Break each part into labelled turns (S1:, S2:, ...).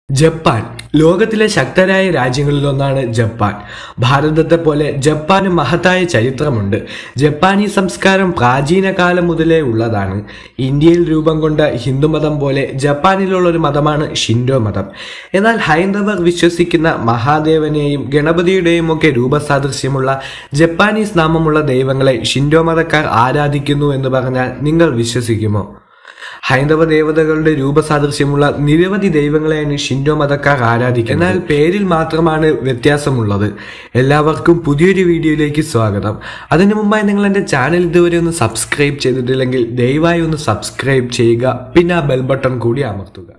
S1: Japan ലോകത്തിലെ ശക്തരായ രാജ്യങ്ങളിലൊന്നാണ് ജപ്പാൻ ഭാരതത്തെ പോലെ ജപ്പാന് മഹത്തായ ചരിത്രമുണ്ട് ജപ്പാനീ സംസ്കാരം പ്രാചീന കാലം മുതലേ ഉള്ളതാണ് ഇന്ത്യയിൽ രൂപം കൊണ്ട ഹിന്ദുമതം പോലെ ജപ്പാനിലുള്ള ഒരു മതമാണ് ഷിൻഡോ മതം എന്നാൽ ഹൈന്ദവർ വിശ്വസിക്കുന്ന മഹാദേവനെയും ഗണപതിയുടെയും ഒക്കെ രൂപസാദൃശ്യമുള്ള ജപ്പാനീസ് നാമമുള്ള ദൈവങ്ങളെ ഷിൻഡോ മതക്കാർ ആരാധിക്കുന്നു എന്ന് പറഞ്ഞാൽ നിങ്ങൾ വിശ്വസിക്കുമോ ഹൈന്ദവ ദേവതകളുടെ രൂപസാദൃശ്യമുള്ള നിരവധി ദൈവങ്ങളെയാണ് ഷിൻഡോ മതക്കാർ ആരാധിക്കുന്നത് എന്നാൽ പേരിൽ മാത്രമാണ് വ്യത്യാസമുള്ളത് എല്ലാവർക്കും പുതിയൊരു വീഡിയോയിലേക്ക് സ്വാഗതം അതിനു മുമ്പായി നിങ്ങൾ എൻ്റെ ചാനൽ ഇതുവരെ ഒന്ന് സബ്സ്ക്രൈബ് ചെയ്തിട്ടില്ലെങ്കിൽ ദയവായി ഒന്ന് സബ്സ്ക്രൈബ് ചെയ്യുക പിന്നെ ആ ബെൽ ബട്ടൺ കൂടി അമർത്തുക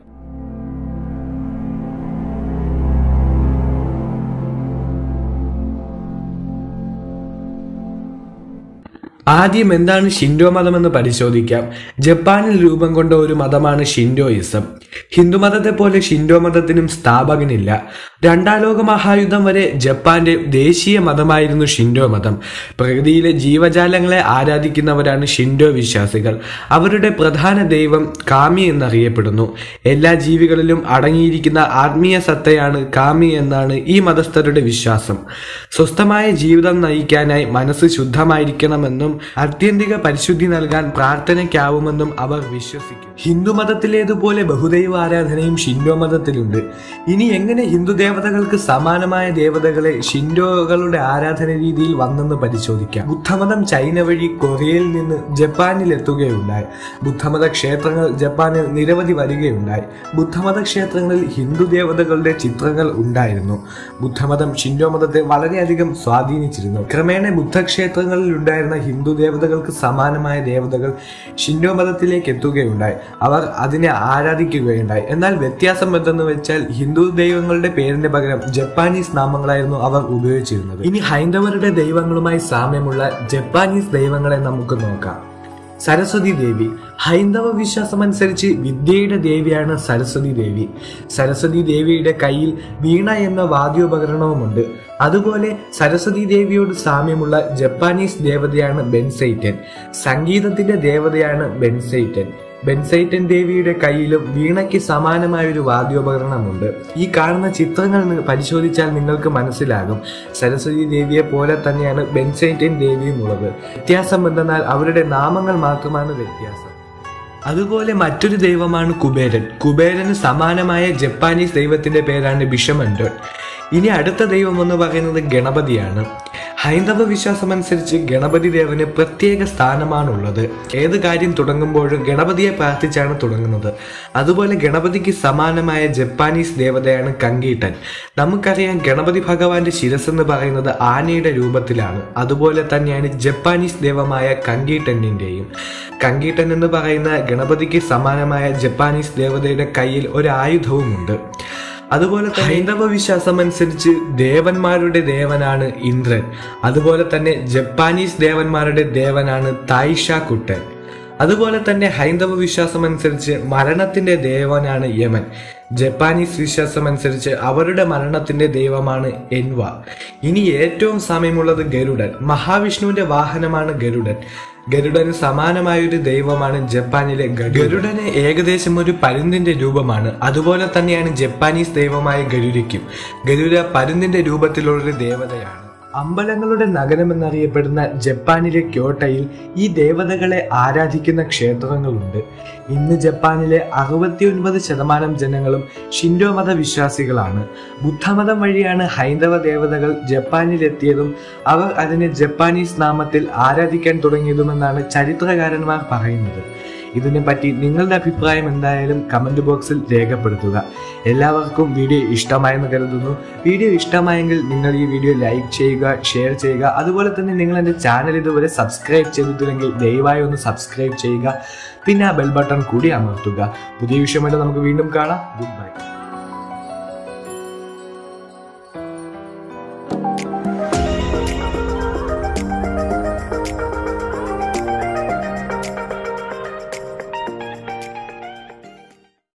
S1: ആദ്യം എന്താണ് ഷിൻഡോ മതം എന്ന് പരിശോധിക്കാം ജപ്പാനിൽ രൂപം കൊണ്ട ഒരു മതമാണ് ഷിൻഡോയിസം ഹിന്ദുമതത്തെ പോലെ ഷിൻഡോ മതത്തിനും സ്ഥാപകനില്ല രണ്ടാം ലോക മഹായുദ്ധം വരെ ജപ്പാന്റെ ദേശീയ മതമായിരുന്നു ഷിൻഡോ മതം പ്രകൃതിയിലെ ജീവജാലങ്ങളെ ആരാധിക്കുന്നവരാണ് ഷിൻഡോ വിശ്വാസികൾ അവരുടെ പ്രധാന ദൈവം കാമി എന്നറിയപ്പെടുന്നു എല്ലാ ജീവികളിലും അടങ്ങിയിരിക്കുന്ന ആത്മീയ സത്തയാണ് കാമി എന്നാണ് ഈ മതസ്ഥരുടെ വിശ്വാസം സ്വസ്ഥമായ ജീവിതം നയിക്കാനായി മനസ്സ് ശുദ്ധമായിരിക്കണമെന്നും അത്യന്തിക പരിശുദ്ധി നൽകാൻ പ്രാർത്ഥനയ്ക്കാവുമെന്നും അവർ വിശ്വസിക്കും ഹിന്ദു മതത്തിലേതുപോലെ ബഹുദൈവ ആരാധനയും ഷിൻഡോ മതത്തിലുണ്ട് ഇനി എങ്ങനെ ഹിന്ദു ദേവതകൾക്ക് സമാനമായ ദേവതകളെ ഷിൻഡോകളുടെ ആരാധന രീതിയിൽ വന്നെന്ന് പരിശോധിക്കാം ബുദ്ധമതം ചൈന വഴി കൊറിയയിൽ നിന്ന് ജപ്പാനിൽ എത്തുകയുണ്ടായി ബുദ്ധമത ക്ഷേത്രങ്ങൾ ജപ്പാനിൽ നിരവധി വരികയുണ്ടായി ബുദ്ധമത ക്ഷേത്രങ്ങളിൽ ഹിന്ദു ദേവതകളുടെ ചിത്രങ്ങൾ ഉണ്ടായിരുന്നു ബുദ്ധമതം ഷിൻഡോ മതത്തെ വളരെയധികം സ്വാധീനിച്ചിരുന്നു ക്രമേണ ബുദ്ധക്ഷേത്രങ്ങളിൽ ഉണ്ടായിരുന്ന ഹിന്ദു ദേവതകൾക്ക് സമാനമായ ദേവതകൾ ഷിൻഡോ മതത്തിലേക്ക് എത്തുകയുണ്ടായി അവർ അതിനെ ആരാധിക്കുകയുണ്ടായി എന്നാൽ വ്യത്യാസം എന്തെന്ന് വെച്ചാൽ ഹിന്ദു ദൈവങ്ങളുടെ പേരിന്റെ പകരം ജപ്പാനീസ് നാമങ്ങളായിരുന്നു അവർ ഉപയോഗിച്ചിരുന്നത് ഇനി ഹൈന്ദവരുടെ ദൈവങ്ങളുമായി സാമ്യമുള്ള ജപ്പാനീസ് ദൈവങ്ങളെ നമുക്ക് നോക്കാം സരസ്വതി ദേവി ഹൈന്ദവ വിശ്വാസമനുസരിച്ച് വിദ്യയുടെ ദേവിയാണ് സരസ്വതി ദേവി സരസ്വതി ദേവിയുടെ കയ്യിൽ വീണ എന്ന വാദ്യോപകരണവുമുണ്ട് അതുപോലെ സരസ്വതി ദേവിയോട് സാമ്യമുള്ള ജപ്പാനീസ് ദേവതയാണ് ബെൻസൈറ്റൻ സംഗീതത്തിന്റെ ദേവതയാണ് ബെൻസൈറ്റൻ ബെൻസൈറ്റൻ ദേവിയുടെ കയ്യിലും വീണയ്ക്ക് സമാനമായ ഒരു വാദ്യോപകരണമുണ്ട് ഈ കാണുന്ന ചിത്രങ്ങൾ നി- പരിശോധിച്ചാൽ നിങ്ങൾക്ക് മനസ്സിലാകും സരസ്വതി ദേവിയെ പോലെ തന്നെയാണ് ബെൻസൈറ്റൻ ദേവിയും ഉള്ളത് വ്യത്യാസം എന്തെന്നാൽ അവരുടെ നാമങ്ങൾ മാത്രമാണ് വ്യത്യാസം അതുപോലെ മറ്റൊരു ദൈവമാണ് കുബേരൻ കുബേരന് സമാനമായ ജപ്പാനീസ് ദൈവത്തിന്റെ പേരാണ് ബിഷമൻഡോൻ ഇനി അടുത്ത ദൈവം എന്ന് പറയുന്നത് ഗണപതിയാണ് ഹൈന്ദവ വിശ്വാസമനുസരിച്ച് ഗണപതി ദേവന് പ്രത്യേക സ്ഥാനമാണുള്ളത് ഏത് കാര്യം തുടങ്ങുമ്പോഴും ഗണപതിയെ പ്രാർത്ഥിച്ചാണ് തുടങ്ങുന്നത് അതുപോലെ ഗണപതിക്ക് സമാനമായ ജപ്പാനീസ് ദേവതയാണ് കങ്കീട്ടൻ നമുക്കറിയാം ഗണപതി ഭഗവാന്റെ ശിരസ് എന്ന് പറയുന്നത് ആനയുടെ രൂപത്തിലാണ് അതുപോലെ തന്നെയാണ് ജപ്പാനീസ് ദൈവമായ കങ്കീട്ടനിന്റെയും കങ്കീട്ടൻ എന്ന് പറയുന്ന ഗണപതിക്ക് സമാനമായ ജപ്പാനീസ് ദേവതയുടെ കയ്യിൽ ഒരു ആയുധവുമുണ്ട് അതുപോലെ തന്നെ ഹൈന്ദവ വിശ്വാസം അനുസരിച്ച് ദേവന്മാരുടെ ദേവനാണ് ഇന്ദ്രൻ അതുപോലെ തന്നെ ജപ്പാനീസ് ദേവന്മാരുടെ ദേവനാണ് തായിഷ കുട്ടൻ അതുപോലെ തന്നെ ഹൈന്ദവ വിശ്വാസം അനുസരിച്ച് മരണത്തിന്റെ ദേവനാണ് യമൻ ജപ്പാനീസ് വിശ്വാസം അനുസരിച്ച് അവരുടെ മരണത്തിന്റെ ദൈവമാണ് എൻവ ഇനി ഏറ്റവും സാമ്യമുള്ളത് ഗരുഡൻ മഹാവിഷ്ണുവിന്റെ വാഹനമാണ് ഗരുഡൻ ഗരുഡന് സമാനമായ ഒരു ദൈവമാണ് ജപ്പാനിലെ ഗരുഡൻ. ഗരുഡന് ഏകദേശം ഒരു പരുന്തിന്റെ രൂപമാണ് അതുപോലെ തന്നെയാണ് ജപ്പാനീസ് ദൈവമായ ഗരുരയ്ക്കും ഗരുഡ പരുന്തിന്റെ രൂപത്തിലുള്ളൊരു ദേവതയാണ് അമ്പലങ്ങളുടെ നഗരം എന്നറിയപ്പെടുന്ന ജപ്പാനിലെ ക്യോട്ടയിൽ ഈ ദേവതകളെ ആരാധിക്കുന്ന ക്ഷേത്രങ്ങളുണ്ട് ഇന്ന് ജപ്പാനിലെ അറുപത്തിയൊൻപത് ശതമാനം ജനങ്ങളും ഷിൻഡോ മത വിശ്വാസികളാണ് ബുദ്ധമതം വഴിയാണ് ഹൈന്ദവ ദേവതകൾ ജപ്പാനിലെത്തിയതും അവർ അതിനെ ജപ്പാനീസ് നാമത്തിൽ ആരാധിക്കാൻ തുടങ്ങിയതുമെന്നാണ് ചരിത്രകാരന്മാർ പറയുന്നത് ഇതിനെ പറ്റി നിങ്ങളുടെ അഭിപ്രായം എന്തായാലും കമന്റ് ബോക്സിൽ രേഖപ്പെടുത്തുക എല്ലാവർക്കും വീഡിയോ ഇഷ്ടമായെന്ന് കരുതുന്നു വീഡിയോ ഇഷ്ടമായെങ്കിൽ നിങ്ങൾ ഈ വീഡിയോ ലൈക്ക് ചെയ്യുക ഷെയർ ചെയ്യുക അതുപോലെ തന്നെ നിങ്ങൾ എൻ്റെ ചാനൽ ഇതുവരെ സബ്സ്ക്രൈബ് ചെയ്തിട്ടില്ലെങ്കിൽ ദയവായി ഒന്ന് സബ്സ്ക്രൈബ് ചെയ്യുക പിന്നെ ആ ബെൽ ബട്ടൺ കൂടി അമർത്തുക പുതിയ വിഷയമായിട്ട് നമുക്ക് വീണ്ടും കാണാം ഗുഡ് ബൈ